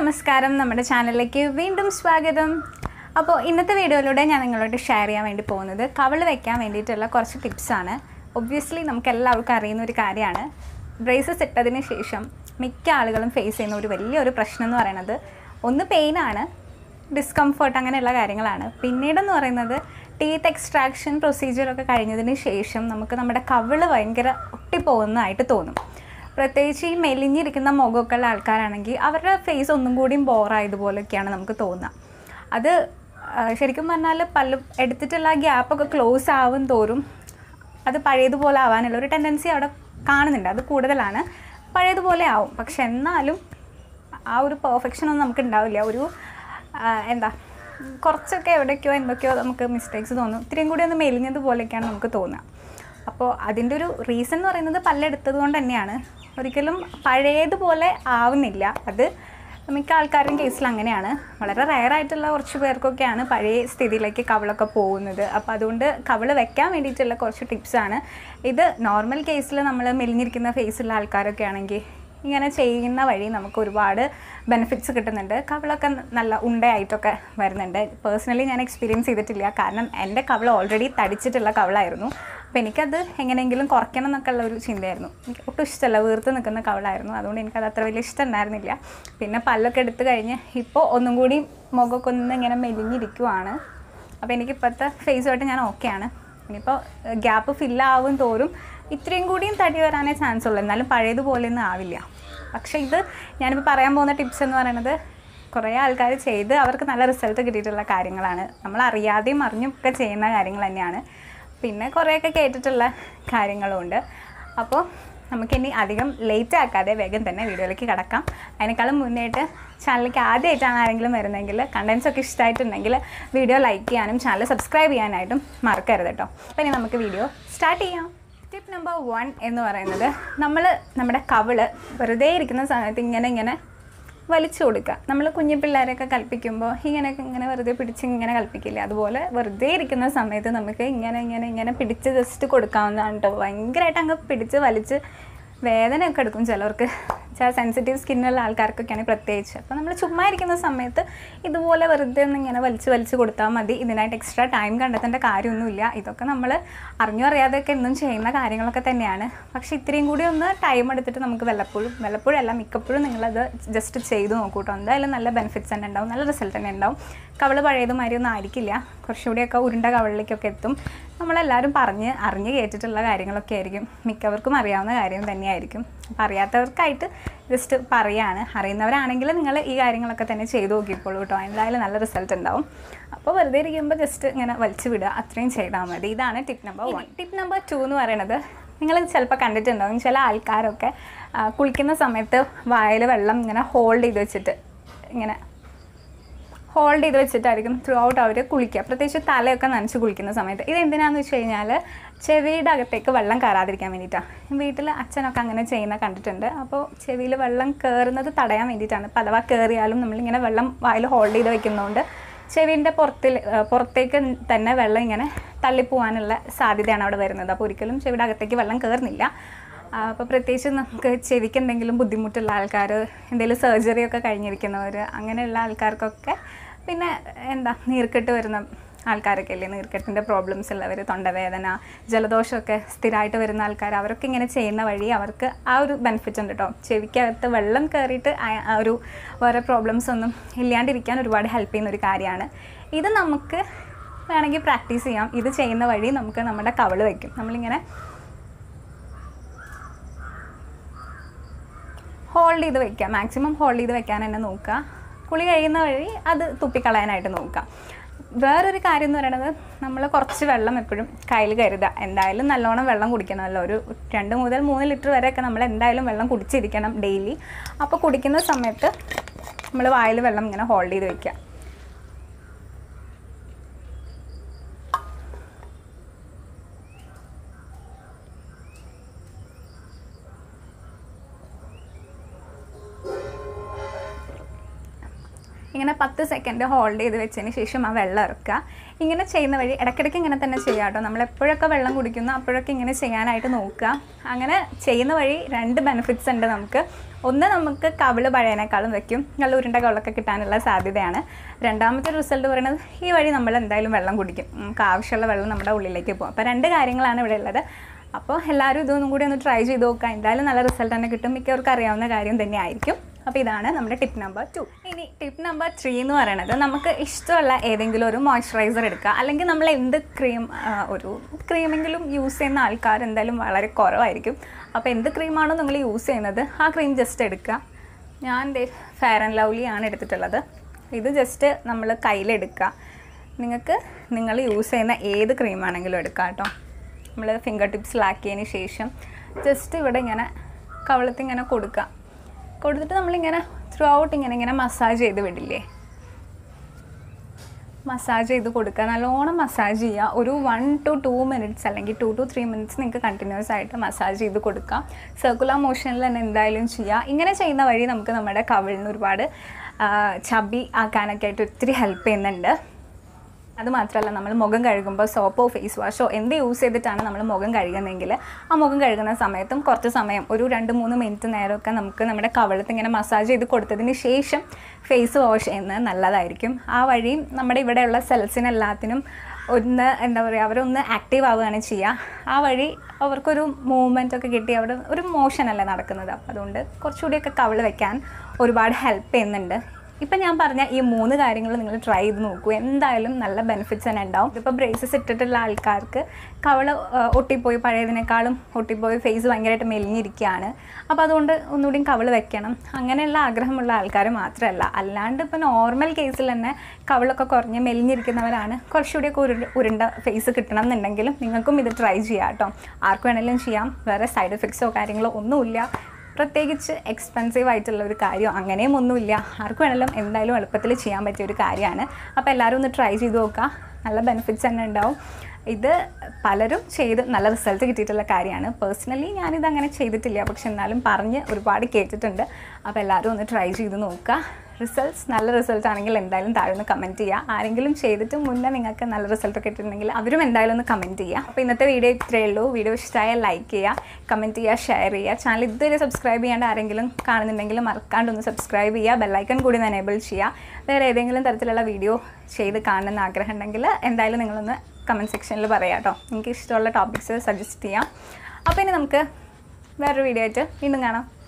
നമസ്കാരം നമ്മുടെ ചാനലിലേക്ക് വീണ്ടും സ്വാഗതം അപ്പോൾ ഇന്നത്തെ വീഡിയോയിലൂടെ ഞാൻ നിങ്ങളോട് ഷെയർ ചെയ്യാൻ വേണ്ടി പോകുന്നത് കവള് വെക്കാൻ വേണ്ടിയിട്ടുള്ള കുറച്ച് ടിപ്സാണ് ഒബ്വിയസ്ലി നമുക്ക് എല്ലാവർക്കും അറിയുന്ന ഒരു കാര്യമാണ് ബ്രേസസ് ഇട്ടതിന് ശേഷം മിക്ക ആളുകളും ഫേസ് ചെയ്യുന്ന ഒരു വലിയൊരു പ്രശ്നം എന്ന് പറയുന്നത് ഒന്ന് പെയിനാണ് ഡിസ്കംഫർട്ട് അങ്ങനെയുള്ള കാര്യങ്ങളാണ് പിന്നീടെന്ന് പറയുന്നത് ടീത്ത് എക്സ്ട്രാക്ഷൻ പ്രൊസീജിയറൊക്കെ കഴിഞ്ഞതിന് ശേഷം നമുക്ക് നമ്മുടെ കവിള് ഭയങ്കര ഒട്ടിപ്പോകുന്നതായിട്ട് തോന്നും പ്രത്യേകിച്ച് ഈ മെലിഞ്ഞിരിക്കുന്ന മുഖമൊക്കെ ഉള്ള ആൾക്കാരാണെങ്കിൽ അവരുടെ ഫേസ് ഒന്നും കൂടിയും ബോറായതുപോലെയൊക്കെയാണ് നമുക്ക് തോന്നുക അത് ആ, ശരിക്കും പറഞ്ഞാൽ പല എടുത്തിട്ടുള്ള ഗ്യാപ്പൊക്കെ ക്ലോസ് ആവും തോറും അത് പഴയതുപോലെ ആവാനുള്ള ഒരു ടെൻഡൻസി അവിടെ കാണുന്നുണ്ട് അത് കൂടുതലാണ് പഴയതുപോലെ ആവും പക്ഷെ എന്നാലും ആ ഒരു പെർഫെക്ഷൻ ഒന്നും നമുക്ക് ഉണ്ടാവില്ല ഒരു ആ, എന്താ കുറച്ചൊക്കെ എവിടേക്കോ എന്തൊക്കെയോ നമുക്ക് മിസ്റ്റേക്സ് തോന്നും ഇത്രയും കൂടി ഒന്ന് മെലിഞ്ഞതുപോലെയൊക്കെയാണ് നമുക്ക് തോന്നുക അപ്പോൾ അതിൻ്റെ ഒരു റീസൺ എന്ന് പറയുന്നത് പല്ലെടുത്തത് കൊണ്ട് തന്നെയാണ് ഒരിക്കലും പഴയതുപോലെ ആവുന്നില്ല അത് മിക്ക ആൾക്കാരുടെയും കേസിൽ അങ്ങനെയാണ് വളരെ റയർ ആയിട്ടുള്ള കുറച്ച് പേർക്കൊക്കെയാണ് പഴയ സ്ഥിതിയിലേക്ക് കവിളൊക്കെ പോകുന്നത് അപ്പോൾ അതുകൊണ്ട് കവിള് വെക്കാൻ വേണ്ടിയിട്ടുള്ള കുറച്ച് ടിപ്സാണ് ഇത് നോർമൽ കേസിൽ നമ്മൾ മെലിഞ്ഞിരിക്കുന്ന ഫേസുള്ള ആൾക്കാരൊക്കെ ആണെങ്കിൽ ഇങ്ങനെ ചെയ്യുന്ന വഴി നമുക്ക് ഒരുപാട് ബെനിഫിറ്റ്സ് കിട്ടുന്നുണ്ട് കവിളൊക്കെ നല്ല ഉണ്ടയായിട്ടൊക്കെ വരുന്നുണ്ട് പേഴ്സണലി ഞാൻ എക്സ്പീരിയൻസ് ചെയ്തിട്ടില്ല കാരണം എൻ്റെ കവിള ഓൾറെഡി തടിച്ചിട്ടുള്ള കവിളായിരുന്നു അപ്പോൾ എനിക്കത് എങ്ങനെയെങ്കിലും കുറയ്ക്കണം എന്നൊക്കെ ഉള്ള ഒരു ചിന്തയായിരുന്നു എനിക്ക് ഒട്ടും ഇഷ്ടമല്ല വീർത്ത് നിൽക്കുന്ന കവിളായിരുന്നു അതുകൊണ്ട് എനിക്കത് അത്ര വലിയ ഇഷ്ടം ഉണ്ടായിരുന്നില്ല പിന്നെ പല്ലൊക്കെ എടുത്തു കഴിഞ്ഞ് ഇപ്പോൾ ഒന്നും കൂടി മുഖമൊക്കെ ഒന്ന് ഇങ്ങനെ മെലിഞ്ഞിരിക്കുവാണ് അപ്പോൾ എനിക്ക് ഇപ്പോഴത്തെ ഫേസുമായിട്ട് ഞാൻ ഓക്കെയാണ് ഇനിയിപ്പോൾ ഗ്യാപ്പ് ഫില്ലാവും തോറും ഇത്രയും കൂടിയും തടി വരാനേ ചാൻസ് ഉള്ളൂ എന്നാലും പഴയതുപോലെയൊന്നും ആവില്ല പക്ഷേ ഇത് ഞാനിപ്പോൾ പറയാൻ പോകുന്ന ടിപ്സ് എന്ന് പറയുന്നത് കുറേ ആൾക്കാർ ചെയ്ത് അവർക്ക് നല്ല റിസൾട്ട് കിട്ടിയിട്ടുള്ള കാര്യങ്ങളാണ് നമ്മൾ അറിയാതെയും അറിഞ്ഞും ഒക്കെ ചെയ്യുന്ന കാര്യങ്ങൾ തന്നെയാണ് പിന്നെ കുറേയൊക്കെ കേട്ടിട്ടുള്ള കാര്യങ്ങളുമുണ്ട് അപ്പോൾ നമുക്കിനി അധികം ലേറ്റ് ആക്കാതെ വേഗം തന്നെ വീഡിയോയിലേക്ക് കിടക്കാം അതിനേക്കാളും മുന്നേയിട്ട് ചാനലിലേക്ക് ആദ്യമായിട്ടാണ് ആരെങ്കിലും വരുന്നതെങ്കിൽ കണ്ടൻസ് ഒക്കെ ഇഷ്ടമായിട്ടുണ്ടെങ്കിൽ വീഡിയോ ലൈക്ക് ചെയ്യാനും ചാനൽ സബ്സ്ക്രൈബ് ചെയ്യാനായിട്ടും മറക്കരുത് കേട്ടോ അപ്പോൾ ഇനി നമുക്ക് വീഡിയോ സ്റ്റാർട്ട് ചെയ്യാം ടിപ്പ് നമ്പർ വൺ എന്ന് പറയുന്നത് നമ്മൾ നമ്മുടെ കവിള് വെറുതെ ഇരിക്കുന്ന സമയത്ത് ഇങ്ങനെ ഇങ്ങനെ വലിച്ചു കൊടുക്കുക നമ്മൾ കുഞ്ഞു പിള്ളേരെയൊക്കെ കളിപ്പിക്കുമ്പോൾ ഇങ്ങനെയൊക്കെ ഇങ്ങനെ വെറുതെ പിടിച്ച് ഇങ്ങനെ കളിപ്പിക്കില്ല അതുപോലെ വെറുതെ ഇരിക്കുന്ന സമയത്ത് നമുക്ക് ഇങ്ങനെ ഇങ്ങനെ ഇങ്ങനെ പിടിച്ച് ജസ്റ്റ് കൊടുക്കാവുന്നതാണ് കേട്ടോ ഭയങ്കരമായിട്ട് അങ്ങ് പിടിച്ച് വലിച്ച് വേദനയൊക്കെ എടുക്കും ചിലവർക്ക് ചില സെൻസിറ്റീവ് സ്കിന്നുള്ള ആൾക്കാർക്കൊക്കെയാണ് പ്രത്യേകിച്ച് അപ്പോൾ നമ്മൾ ചുമ്മാ ഇരിക്കുന്ന സമയത്ത് ഇതുപോലെ വെറുതെ ഒന്ന് ഇങ്ങനെ വലിച്ച് വലിച്ച് കൊടുത്താൽ മതി ഇതിനായിട്ട് എക്സ്ട്രാ ടൈം കണ്ടെത്തേണ്ട കാര്യമൊന്നുമില്ല ഇതൊക്കെ നമ്മൾ അറിഞ്ഞോ അറിയാതെയൊക്കെ എന്നും ചെയ്യുന്ന കാര്യങ്ങളൊക്കെ തന്നെയാണ് പക്ഷേ ഇത്രയും കൂടി ഒന്ന് ടൈം എടുത്തിട്ട് നമുക്ക് വല്ലപ്പോഴും വല്ലപ്പോഴും അല്ല മിക്കപ്പോഴും നിങ്ങളത് ജസ്റ്റ് ചെയ്ത് നോക്കൂ കേട്ടോ എന്തായാലും നല്ല ബെനിഫിറ്റ്സ് തന്നെ ഉണ്ടാവും നല്ല റിസൾട്ട് തന്നെ ഉണ്ടാവും കവള് പഴയതുമാതിരി ഒന്നും ആയിരിക്കില്ല കുറച്ചുകൂടിയൊക്കെ ഉരുണ്ട കവളിലേക്കൊക്കെ എത്തും നമ്മളെല്ലാവരും പറഞ്ഞ് അറിഞ്ഞ് കേട്ടിട്ടുള്ള കാര്യങ്ങളൊക്കെ ആയിരിക്കും മിക്കവർക്കും അറിയാവുന്ന കാര്യം തന്നെയായിരിക്കും അപ്പോൾ അറിയാത്തവർക്കായിട്ട് ജസ്റ്റ് പറയാണ് അറിയുന്നവരാണെങ്കിൽ നിങ്ങൾ ഈ കാര്യങ്ങളൊക്കെ തന്നെ ചെയ്തു നോക്കിക്കോളൂ കേട്ടോ എന്തായാലും നല്ല റിസൾട്ട് ഉണ്ടാവും അപ്പോൾ വെറുതെ ഇരിക്കുമ്പോൾ ജസ്റ്റ് ഇങ്ങനെ വലിച്ചു വിടുക അത്രയും ചെയ്താൽ മതി ഇതാണ് tip number one tip number two എന്ന് പറയുന്നത് നിങ്ങൾ ചിലപ്പോൾ കണ്ടിട്ടുണ്ടാവും ചില ആൾക്കാരൊക്കെ ആ, കുളിക്കുന്ന സമയത്ത് വായിൽ വെള്ളം ഇങ്ങനെ ഹോൾഡ് ചെയ്ത് വെച്ചിട്ട് ഇങ്ങനെ ഹോൾഡ് ചെയ്ത് വെച്ചിട്ടായിരിക്കും ത്രൂ ഔട്ട് അവർ കുളിക്കുക പ്രത്യേകിച്ച് തലയൊക്കെ നനച്ച് കുളിക്കുന്ന സമയത്ത് ഇത് എന്തിനാന്ന് വെച്ച് കഴിഞ്ഞാൽ ചെവിയുടെ അകത്തേക്ക് വെള്ളം കയറാതിരിക്കാൻ വേണ്ടിയിട്ടാണ് വീട്ടിൽ അച്ഛനൊക്കെ അങ്ങനെ ചെയ്യുന്ന കണ്ടിട്ടുണ്ട് അപ്പോൾ ചെവിയിൽ വെള്ളം കയറുന്നത് തടയാൻ വേണ്ടിയിട്ടാണ് അപ്പോൾ അഥവാ കയറിയാലും നമ്മളിങ്ങനെ വെള്ളം വായിൽ ഹോൾഡ് ചെയ്ത് വെക്കുന്നതുകൊണ്ട് ചെവിൻ്റെ പുറത്തിൽ പുറത്തേക്ക് തന്നെ വെള്ളം ഇങ്ങനെ തള്ളിപ്പോവാനുള്ള സാധ്യതയാണ് അവിടെ വരുന്നത് അപ്പോൾ ഒരിക്കലും ചെവിയുടെ അകത്തേക്ക് വെള്ളം കയറുന്നില്ല അപ്പോൾ പ്രത്യേകിച്ച് നമുക്ക് ചെവിക്ക് എന്തെങ്കിലും ബുദ്ധിമുട്ടുള്ള ആൾക്കാർ എന്തെങ്കിലും സർജറി ഒക്കെ കഴിഞ്ഞിരിക്കുന്നവർ അങ്ങനെയുള്ള ആൾക്കാർക്കൊക്കെ പിന്നെ എന്താ നീർക്കെട്ട് വരുന്ന ആൾക്കാരൊക്കെ അല്ലേ നീർക്കെട്ടിൻ്റെ പ്രോബ്ലംസ് ഉള്ളവർ തൊണ്ടവേദന ജലദോഷമൊക്കെ സ്ഥിരമായിട്ട് വരുന്ന ആൾക്കാർ അവരൊക്കെ ഇങ്ങനെ ചെയ്യുന്ന വഴി അവർക്ക് ആ ഒരു ബെനിഫിറ്റ് ഉണ്ട് കേട്ടോ ചെവിക്കകത്ത് വെള്ളം കയറിയിട്ട് ആ- ആ ഒരു വേറെ പ്രോബ്ലംസ് ഒന്നും ഇല്ലാണ്ടിരിക്കാൻ ഒരുപാട് ഹെൽപ്പ് ചെയ്യുന്ന ഒരു കാര്യമാണ് ഇത് നമുക്ക് വേണമെങ്കിൽ പ്രാക്ടീസ് ചെയ്യാം ഇത് ചെയ്യുന്ന വഴി നമുക്ക് നമ്മുടെ കവള് വയ്ക്കും നമ്മളിങ്ങനെ ഹോൾഡ് ചെയ്ത് വെക്കുക മാക്സിമം ഹോൾഡ് ചെയ്ത് വെക്കാൻ തന്നെ നോക്കുക കുളി കഴിയുന്ന വഴി അത് തുപ്പിക്കളയാനായിട്ട് നോക്കുക വേറൊരു കാര്യം എന്ന് പറയുന്നത് നമ്മൾ കുറച്ച് വെള്ളം എപ്പോഴും കയ്യിൽ കരുതുക എന്തായാലും നല്ലോണം വെള്ളം കുടിക്കണമല്ലോ ഒരു രണ്ട് മുതൽ മൂന്ന് ലിറ്റർ വരെയൊക്കെ നമ്മൾ എന്തായാലും വെള്ളം കുടിച്ചിരിക്കണം ഡെയിലി അപ്പോൾ കുടിക്കുന്ന സമയത്ത് നമ്മൾ വായിൽ വെള്ളം ഇങ്ങനെ ഹോൾഡ് ചെയ്ത് വെക്കുക ഇങ്ങനെ പത്ത് സെക്കൻഡ് ഹോൾഡ് ചെയ്ത് വെച്ചതിന് ശേഷം ആ വെള്ളം ഇറക്കുക ഇങ്ങനെ ചെയ്യുന്ന വഴി ഇടയ്ക്കിടയ്ക്ക് ഇങ്ങനെ തന്നെ ചെയ്യുക കേട്ടോ നമ്മൾ എപ്പോഴൊക്കെ വെള്ളം കുടിക്കുന്നു അപ്പോഴൊക്കെ ഇങ്ങനെ ചെയ്യാനായിട്ട് നോക്കുക അങ്ങനെ ചെയ്യുന്ന വഴി രണ്ട് ബെനിഫിറ്റ്സ് ഉണ്ട് നമുക്ക് ഒന്ന് നമുക്ക് കവിള് പഴയനേക്കാളും വെക്കും നല്ല ഉരുണ്ട കവിളൊക്കെ കിട്ടാനുള്ള സാധ്യതയാണ് രണ്ടാമത്തെ റിസൾട്ട് പറയുന്നത് ഈ വഴി നമ്മൾ എന്തായാലും വെള്ളം കുടിക്കും നമുക്ക് ആവശ്യമുള്ള വെള്ളം നമ്മുടെ ഉള്ളിലേക്ക് പോകും അപ്പോൾ രണ്ട് കാര്യങ്ങളാണ് ഇവിടെ ഉള്ളത് അപ്പോൾ എല്ലാവരും ഇതൊന്നും കൂടി ഒന്ന് ട്രൈ ചെയ്ത് നോക്കുക എന്തായാലും നല്ല റിസൾട്ട് തന്നെ കിട്ടും മിക്കവർക്കും അറിയാവുന്ന കാര്യം തന്നെ ആയിരിക്കും അപ്പോൾ ഇതാണ് നമ്മുടെ ടിപ്പ് നമ്പർ ടു ഇനി ടിപ്പ് നമ്പർ ത്രീ എന്ന് പറയുന്നത് നമുക്ക് ഇഷ്ടമുള്ള ഏതെങ്കിലും ഒരു മോയ്സ്ചറൈസർ എടുക്കുക അല്ലെങ്കിൽ നമ്മൾ എന്ത് ക്രീം ഒരു ക്രീമെങ്കിലും യൂസ് ചെയ്യുന്ന ആൾക്കാർ എന്തായാലും വളരെ കുറവായിരിക്കും അപ്പോൾ എന്ത് ക്രീമാണോ നിങ്ങൾ യൂസ് ചെയ്യുന്നത് ആ ക്രീം ജസ്റ്റ് എടുക്കുക ഞാൻ ഫെയർ ആൻഡ് ലവ്ലി ആണ് എടുത്തിട്ടുള്ളത് ഇത് ജസ്റ്റ് നമ്മൾ കയ്യിലെടുക്കുക നിങ്ങൾക്ക് നിങ്ങൾ യൂസ് ചെയ്യുന്ന ഏത് ക്രീമാണെങ്കിലും എടുക്കാം കേട്ടോ നമ്മൾ ഫിംഗർ ടിപ്സിലാക്കിയതിന് ശേഷം ജസ്റ്റ് ഇവിടെ ഇങ്ങനെ കവളത്ത് ഇങ്ങനെ കൊടുക്കുക കൊടുത്തിട്ട് നമ്മളിങ്ങനെ ത്രൂ ഔട്ട് ഇങ്ങനെ ഇങ്ങനെ മസാജ് ചെയ്ത് വിടില്ലേ മസാജ് ചെയ്ത് കൊടുക്കുക നല്ലോണം മസാജ് ചെയ്യുക ഒരു വൺ ടു ടു മിനിറ്റ്സ് അല്ലെങ്കിൽ ടു ടു ത്രീ മിനിറ്റ്സ് നിങ്ങൾക്ക് കണ്ടിന്യൂസ് ആയിട്ട് മസാജ് ചെയ്ത് കൊടുക്കാം സർക്കുലർ മോഷനിൽ തന്നെ എന്തായാലും ചെയ്യുക ഇങ്ങനെ ചെയ്യുന്ന വഴി നമുക്ക് നമ്മുടെ കവിളിന് ഒരുപാട് ചബി ആക്കാനൊക്കെ ആയിട്ട് ഒത്തിരി ഹെൽപ്പ് ചെയ്യുന്നുണ്ട് അത് മാത്രമല്ല നമ്മൾ മുഖം കഴുകുമ്പോൾ സോപ്പോ ഫേസ് വാഷോ എന്ത് യൂസ് ചെയ്തിട്ടാണ് നമ്മൾ മുഖം കഴുകുന്നതെങ്കിൽ ആ മുഖം കഴുകുന്ന സമയത്തും കുറച്ച് സമയം ഒരു രണ്ട് മൂന്ന് മിനിറ്റ് നേരമൊക്കെ നമുക്ക് നമ്മുടെ കവളത്ത് ഇങ്ങനെ മസാജ് ചെയ്ത് കൊടുത്തതിന് ശേഷം ഫേസ് വാഷ് ചെയ്യുന്നത് നല്ലതായിരിക്കും ആ വഴിയും നമ്മുടെ ഇവിടെയുള്ള സെൽസിനെല്ലാത്തിനും ഒന്ന് എന്താ പറയുക അവരൊന്ന് ആക്റ്റീവ് ആവുകയാണ് ചെയ്യുക ആ വഴി അവർക്കൊരു മൂവ്മെൻ്റ് ഒക്കെ കിട്ടി അവിടെ ഒരു മോഷനല്ലേ നടക്കുന്നത് അപ്പോൾ അതുകൊണ്ട് കുറച്ചുകൂടിയൊക്കെ കവിള് വെക്കാൻ ഒരുപാട് ഹെൽപ്പ് ചെയ്യുന്നുണ്ട് ഇപ്പം ഞാൻ പറഞ്ഞ ഈ മൂന്ന് കാര്യങ്ങൾ നിങ്ങൾ ട്രൈ ചെയ്ത് നോക്കൂ എന്തായാലും നല്ല ബെനിഫിറ്റ്സ് തന്നെ ഉണ്ടാവും ഇപ്പോൾ ബ്രേസസ് ഇട്ടിട്ടുള്ള ആൾക്കാർക്ക് കവള് ആ, ഒട്ടിപ്പോയി പഴയതിനേക്കാളും ഒട്ടിപ്പോയി ഫേസ് ഭയങ്കരമായിട്ട് മെലിഞ്ഞിരിക്കുകയാണ് അപ്പോൾ അതുകൊണ്ട് ഒന്നുകൂടി കവള് വെക്കണം അങ്ങനെയുള്ള ആഗ്രഹമുള്ള ആൾക്കാർ മാത്രമല്ല അല്ലാണ്ട് ഇപ്പോൾ നോർമൽ കേസിൽ തന്നെ കവളൊക്കെ കുറഞ്ഞ് മെലിഞ്ഞിരിക്കുന്നവരാണ് കുറച്ചുകൂടിയൊക്കെ ഉരുണ്ട ഉരുണ്ട ഫേസ് കിട്ടണം എന്നുണ്ടെങ്കിലും നിങ്ങൾക്കും ഇത് ട്രൈ ചെയ്യാം കേട്ടോ ആർക്ക് വേണമെങ്കിലും ചെയ്യാം വേറെ സൈഡ് എഫക്ട്സോ കാര്യങ്ങളോ ഒന്നുമില്ല പ്രത്യേകിച്ച് എക്സ്പെൻസീവ് ആയിട്ടുള്ള ഒരു കാര്യം അങ്ങനെയും ഒന്നുമില്ല ആർക്ക് വേണമെങ്കിലും എന്തായാലും എളുപ്പത്തിൽ ചെയ്യാൻ പറ്റിയ ഒരു കാര്യമാണ് അപ്പോൾ എല്ലാവരും ഒന്ന് ട്രൈ ചെയ്ത് നോക്കുക നല്ല ബെനിഫിറ്റ്സ് തന്നെ ഉണ്ടാവും ഇത് പലരും ചെയ്ത് നല്ല റിസൾട്ട് കിട്ടിയിട്ടുള്ള കാര്യമാണ് പേഴ്സണലി ഞാനിത് അങ്ങനെ ചെയ്തിട്ടില്ല പക്ഷെ എന്നാലും പറഞ്ഞ് ഒരുപാട് കേട്ടിട്ടുണ്ട് അപ്പോൾ എല്ലാവരും ഒന്ന് ട്രൈ ചെയ്ത് നോക്കുക റിസൾട്ട്സ് നല്ല റിസൾട്ട് ആണെങ്കിൽ എന്തായാലും താഴെ ഒന്ന് കമൻറ്റ് ചെയ്യുക ആരെങ്കിലും ചെയ്തിട്ട് മുന്നേ നിങ്ങൾക്ക് നല്ല റിസൾട്ട് കിട്ടിയിട്ടുണ്ടെങ്കിൽ അവരും എന്തായാലും ഒന്ന് കമൻറ്റ് ചെയ്യുക അപ്പോൾ ഇന്നത്തെ വീഡിയോ ഇത്രയേ ഉള്ളൂ വീഡിയോ ഇഷ്ടമായ ലൈക്ക് ചെയ്യുക കമൻറ്റ് ചെയ്യുക ഷെയർ ചെയ്യുക ചാനൽ ഇതുവരെ സബ്സ്ക്രൈബ് ചെയ്യാണ്ട് ആരെങ്കിലും കാണുന്നുണ്ടെങ്കിൽ മറക്കാണ്ട് ഒന്ന് സബ്സ്ക്രൈബ് ചെയ്യുക ബെല്ലൈക്കൺ കൂടി ഒന്ന് എനേബിൾ ചെയ്യുക വേറെ ഏതെങ്കിലും തരത്തിലുള്ള വീഡിയോ ചെയ്ത് കാണണമെന്ന് ആഗ്രഹം ഉണ്ടെങ്കിൽ എന്തായാലും നിങ്ങളൊന്ന് കമൻറ്റ് സെക്ഷനിൽ പറയാം കേട്ടോ നിങ്ങൾക്ക് ഇഷ്ടമുള്ള ടോപ്പിക്സ് സജസ്റ്റ് ചെയ്യാം അപ്പോൾ ഇനി നമുക്ക് വേറൊരു വീഡിയോ ആയിട്ട് വീണ്ടും കാണാം